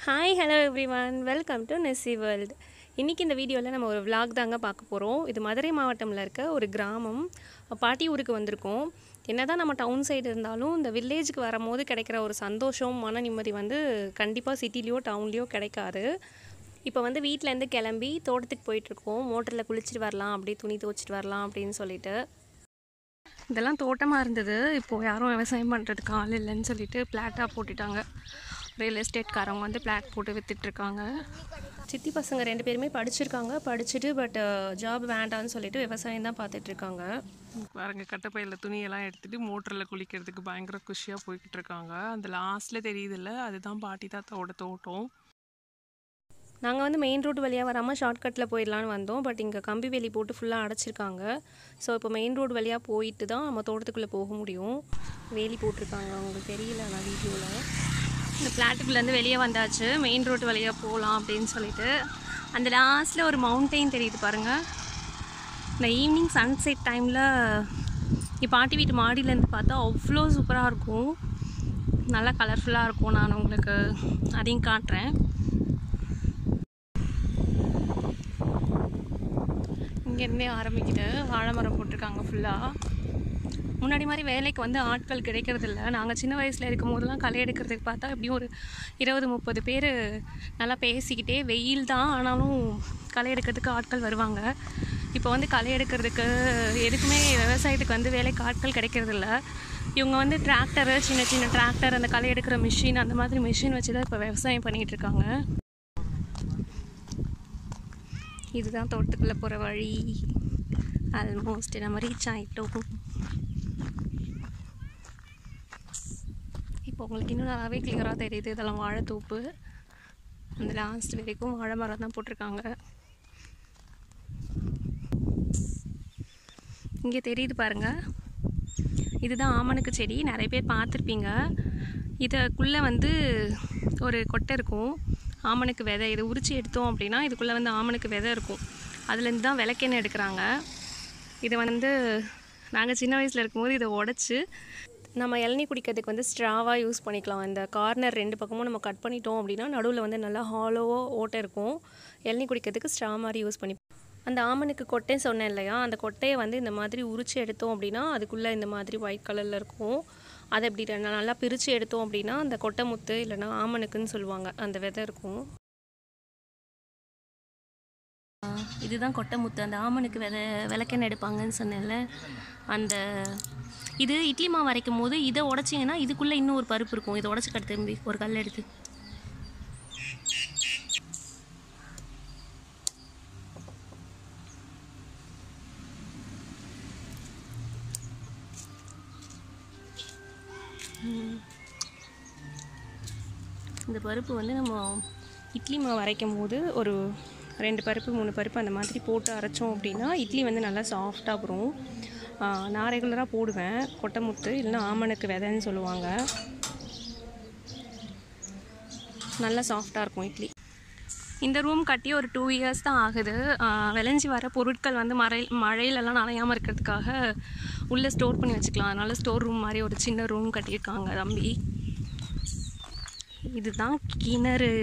hi hello everyone welcome to Nessy world இன்றைக்கி இந்த வீடியோவில் நம்ம ஒரு vlog தாங்க பார்க்க போகிறோம் இது மதுரை மாவட்டமில் இருக்க ஒரு கிராமம் பாட்டி ஊருக்கு வந்திருக்கோம் என்ன தான் நம்ம டவுன் சைடு இருந்தாலும் இந்த வில்லேஜுக்கு வரும்போது கிடைக்கிற ஒரு சந்தோஷம் மன நிம்மதி வந்து கண்டிப்பாக சிட்டிலேயோ டவுன்லேயோ கிடைக்காது இப்போ வந்து வீட்டிலேருந்து கிளம்பி தோட்டத்துக்கு போயிட்டுருக்கோம் மோட்டரில் குளிச்சுட்டு வரலாம் அப்படி துணி துவச்சிட்டு வரலாம் அப்படின்னு சொல்லிட்டு இதெல்லாம் தோட்டமாக இருந்தது இப்போது யாரும் விவசாயம் பண்ணுறதுக்கு ஆள் இல்லைன்னு சொல்லிட்டு பிளாட்டாக போட்டுட்டாங்க ரியல் எஸ்டேட்காரவங்க வந்து பிளாட் போட்டு வித்துட்ருக்காங்க சித்தி பசங்க ரெண்டு பேருமே படிச்சிருக்காங்க படிச்சுட்டு பட் ஜாப் வேண்டாம்னு சொல்லிட்டு விவசாயம் தான் பார்த்துட்ருக்காங்க பாருங்க கட்டப்பையில் துணியெல்லாம் எடுத்துட்டு மோட்டரில் குளிக்கிறதுக்கு பயங்கர குஷியாக போய்கிட்டு இருக்காங்க அந்த லாஸ்ட்டில் தெரியுதுல்ல அதுதான் பாட்டி தாத்தாவோட தோட்டம் நாங்கள் வந்து மெயின் ரோடு வழியாக வராமல் ஷார்ட்கட்டில் போயிடலான்னு வந்தோம் பட் இங்கே கம்பி வேலி போட்டு ஃபுல்லாக அடைச்சிருக்காங்க ஸோ இப்போ மெயின் ரோடு வழியாக போயிட்டு தான் நம்ம தோட்டத்துக்குள்ளே போக முடியும் வேலி போட்டிருக்காங்க அவங்களுக்கு தெரியல நான் வீடியோவில் இந்த ஃப்ளாட்டுக்குள்ளேருந்து வெளியே வந்தாச்சு மெயின் ரோடு வழியாக போகலாம் அப்படின்னு சொல்லிட்டு அந்த லாஸ்ட்டில் ஒரு மவுண்டெயின் தெரியுது பாருங்கள் இந்த ஈவினிங் சன்செட் டைமில் இப்போ பாட்டி வீட்டு மாடியிலேருந்து பார்த்தா அவ்வளோ சூப்பராக இருக்கும் நல்லா கலர்ஃபுல்லாக இருக்கும் நான் உங்களுக்கு அதையும் காட்டுறேன் இங்கேருந்தே ஆரம்பிக்குது வாழை மரம் போட்டிருக்காங்க ஃபுல்லாக முன்னாடி மாதிரி வேலைக்கு வந்து ஆட்கள் கிடைக்கிறது இல்லை நாங்கள் சின்ன வயசில் இருக்கும் போதெல்லாம் களை எடுக்கிறதுக்கு பார்த்தா எப்படியும் ஒரு இருபது முப்பது பேர் நல்லா பேசிக்கிட்டே வெயில் தான் ஆனாலும் களை எடுக்கிறதுக்கு ஆட்கள் வருவாங்க இப்போ வந்து களை எடுக்கிறதுக்கு எதுக்குமே விவசாயத்துக்கு வந்து வேலைக்கு ஆட்கள் கிடைக்கிறது இல்ல இவங்க வந்து டிராக்டரு சின்ன சின்ன டிராக்டர் அந்த களை எடுக்கிற மிஷின் அந்த மாதிரி மிஷின் வச்சு தான் இப்போ விவசாயம் பண்ணிகிட்டு இருக்காங்க இதுதான் தோட்டத்துக்குள்ளே போகிற வழி ஆல்மோஸ்ட் நம்ம ரீச் ஆகிட்டோம் இப்போ உங்களுக்கு இன்னும் நல்லாவே கிளியராக தெரியுது இதெல்லாம் வாழைத்தோப்பு அந்த லாஸ்ட் வரைக்கும் வாழை மரம் தான் போட்டிருக்காங்க இங்கே தெரியுது பாருங்க இதுதான் ஆமணக்கு செடி நிறைய பேர் பார்த்துருப்பீங்க இதுக்குள்ளே வந்து ஒரு கொட்டை இருக்கும் ஆமணக்கு விதை இதை உரிச்சு எடுத்தோம் அப்படின்னா இதுக்குள்ளே வந்து ஆமணக்கு விதை இருக்கும் அதுலேருந்து தான் விளக்கெண்ணெய் எடுக்கிறாங்க இதை வந்து நாங்கள் சின்ன வயசில் இருக்கும்போது இதை உடச்சி நம்ம இளநீ குடிக்கிறதுக்கு வந்து ஸ்ட்ராவாக யூஸ் பண்ணிக்கலாம் இந்த கார்னர் ரெண்டு பக்கமும் நம்ம கட் பண்ணிட்டோம் அப்படின்னா நடுவில் வந்து நல்லா ஹாலோவாக ஓட்டை இருக்கும் இளநீ குடிக்கிறதுக்கு ஸ்ட்ரா மாதிரி யூஸ் பண்ணி அந்த ஆமனுக்கு கொட்டை சொன்னேன் இல்லையா அந்த கொட்டையை வந்து இந்த மாதிரி உரிச்சு எடுத்தோம் அப்படின்னா அதுக்குள்ளே இந்த மாதிரி ஒயிட் கலரில் இருக்கும் அதை இப்படி ரெண்டு நல்லா பிரித்து எடுத்தோம் அப்படின்னா அந்த கொட்டை முத்து இல்லைன்னா ஆமனுக்குன்னு சொல்லுவாங்க அந்த விதை இருக்கும் இதுதான் கொட்டை முத்து அந்த ஆமனுக்கு விதை விளக்கெண்ணெய் எடுப்பாங்கன்னு சொன்னேன்ல அந்த இது இட்லி மாவு அரைக்கும் போது இதை உடச்சிங்கன்னா இதுக்குள்ளே இன்னும் ஒரு பருப்பு இருக்கும் இதை உடச்சி கட்டு திரும்பி ஒரு கல் எடுத்து இந்த பருப்பு வந்து நம்ம இட்லி மாவு அரைக்கும் போது ஒரு ரெண்டு பருப்பு மூணு பருப்பு அந்த மாதிரி போட்டு அரைச்சோம் அப்படின்னா இட்லி வந்து நல்லா சாஃப்டாக வரும் ஆ, நான் ரெகுலராக போடுவேன் கொட்டைமுத்து இல்லைன்னா ஆமணக்கு விதைன்னு சொல்லுவாங்க நல்லா சாஃப்டாக இருக்கும் இட்லி இந்த ரூம் கட்டி ஒரு டூ இயர்ஸ் தான் ஆகுது ஆ, விளைஞ்சி வர பொருட்கள் வந்து மழை மழையிலலாம் நனையாமல் இருக்கிறதுக்காக உள்ளே ஸ்டோர் பண்ணி வச்சுக்கலாம் அதனால ஸ்டோர் ரூம் மாதிரி ஒரு சின்ன ரூம் கட்டியிருக்காங்க தம்பி இதுதான் கிணறு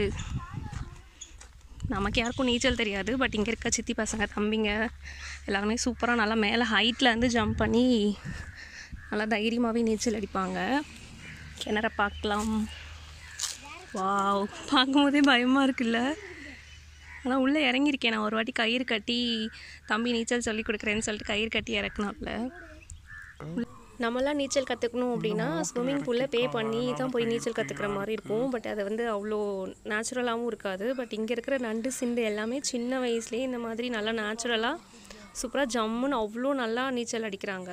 நமக்கு யாருக்கும் நீச்சல் தெரியாது பட் இங்கே இருக்க சித்தி பசங்க தம்பிங்க எல்லாருமே சூப்பராக நல்லா மேலே ஹைட்டில் இருந்து ஜம்ப் பண்ணி நல்லா தைரியமாகவே நீச்சல் அடிப்பாங்க கிணற பார்க்கலாம் வாவ் பார்க்கும்போதே பயமாக இருக்குல்ல ஆனால் உள்ளே இறங்கியிருக்கேன் நான் ஒரு வாட்டி கயிறு கட்டி தம்பி நீச்சல் சொல்லி கொடுக்குறேன்னு சொல்லிட்டு கயிறு கட்டி இறக்குனாப்புல நம்மளாம் நீச்சல் கற்றுக்கணும் அப்படின்னா ஸ்விம்மிங் பூலில் பே பண்ணி தான் போய் நீச்சல் கற்றுக்கிற மாதிரி இருக்கும் பட் அது வந்து அவ்வளோ நேச்சுரலாகவும் இருக்காது பட் இங்கே இருக்கிற நண்டு சிண்டு எல்லாமே சின்ன வயசுலேயே இந்த மாதிரி நல்லா நேச்சுரலாக சூப்பராக ஜம்முன்னு அவ்வளோ நல்லா நீச்சல் அடிக்கிறாங்க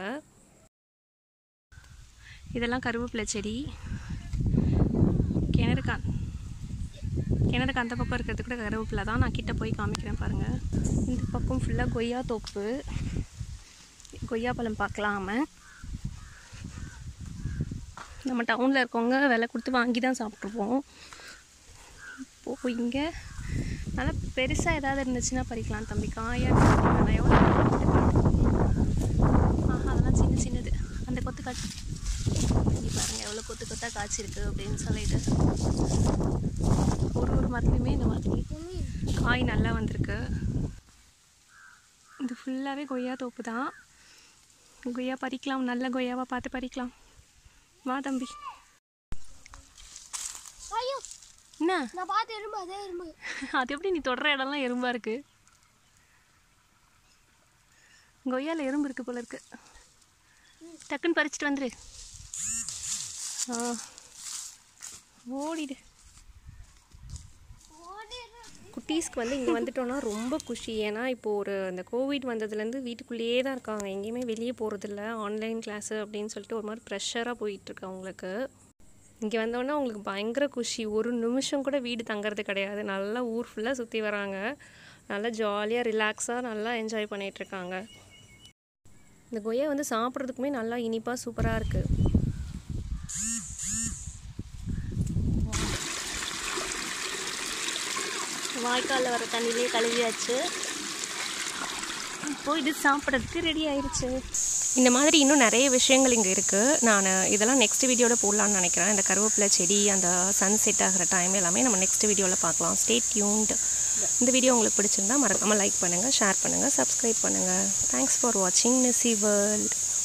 இதெல்லாம் கருவேப்பிலை செடி கிணறுக்கா கிணறுக்கு அந்த பக்கம் இருக்கிறது கூட கருவேப்பிலை தான் நான் கிட்ட போய் காமிக்கிறேன் பாருங்கள் இந்த பக்கம் ஃபுல்லாக கொய்யா தோப்பு கொய்யா பழம் பார்க்கலாம நம்ம டவுனில் இருக்கவங்க விலை கொடுத்து வாங்கி தான் சாப்பிட்ருப்போம் இப்போது இங்கே நல்லா பெருசாக ஏதாவது இருந்துச்சுன்னா பறிக்கலாம் தம்பி காயாக நான் எவ்வளோ ஆஹா அதெல்லாம் சின்ன சின்னது அந்த கொத்து காய்ச்சி இங்கே பாருங்கள் எவ்வளோ கொத்து கொத்தாக காய்ச்சிருக்கு அப்படின்னு சொல்லிட்டு ஒரு ஒரு மரத்துலையுமே இந்த மாதிரி காய் நல்லா வந்திருக்கு இது ஃபுல்லாகவே கொய்யா தோப்பு தான் கொய்யா பறிக்கலாம் நல்ல கொய்யாவாக பார்த்து பறிக்கலாம் வா தம்பி ஐயோ என்ன நான் பார்த்து எறும்பு அதே எறும்பு அது எப்படி நீ தொடர இடம்லாம் எறும்பா இருக்கு கொய்யால எறும்பு இருக்கு போல இருக்கு டக்குன்னு பறிச்சுட்டு வந்துரு ஆ ஓடிடு குட்டீஸ்க்கு வந்து இங்கே வந்துட்டோன்னா ரொம்ப குஷி ஏன்னா இப்போது ஒரு அந்த கோவிட் வந்ததுலேருந்து வீட்டுக்குள்ளேயே தான் இருக்காங்க எங்கேயுமே வெளியே போகிறதில்ல ஆன்லைன் கிளாஸு அப்படின்னு சொல்லிட்டு ஒரு மாதிரி ப்ரெஷராக போயிட்டுருக்கு அவங்களுக்கு இங்கே வந்தோடனே அவங்களுக்கு பயங்கர குஷி ஒரு நிமிஷம் கூட வீடு தங்குறது கிடையாது நல்லா ஊர் ஃபுல்லாக சுற்றி வராங்க நல்லா ஜாலியாக ரிலாக்ஸாக நல்லா என்ஜாய் பண்ணிகிட்ருக்காங்க இந்த கொய்யா வந்து சாப்பிட்றதுக்குமே நல்லா இனிப்பாக சூப்பராக இருக்குது வாய்க்காலில் வர தண்ணியிலே கழுவியாச்சு இப்போ இது சாப்பிட்றதுக்கு ரெடி ஆயிருச்சு இந்த மாதிரி இன்னும் நிறைய விஷயங்கள் இங்கே இருக்குது நான் இதெல்லாம் நெக்ஸ்ட் வீடியோவில் போடலான்னு நினைக்கிறேன் இந்த கருவேப்பிலை செடி அந்த சன்செட் ஆகிற டைம் எல்லாமே நம்ம நெக்ஸ்ட் வீடியோவில் பார்க்கலாம் ஸ்டே டியூன்ட் இந்த வீடியோ உங்களுக்கு பிடிச்சிருந்தா மறக்காமல் லைக் பண்ணுங்கள் ஷேர் பண்ணுங்கள் சப்ஸ்கிரைப் பண்ணுங்கள் தேங்க்ஸ் ஃபார் வாட்சிங் நிசி வேர்ல்ட்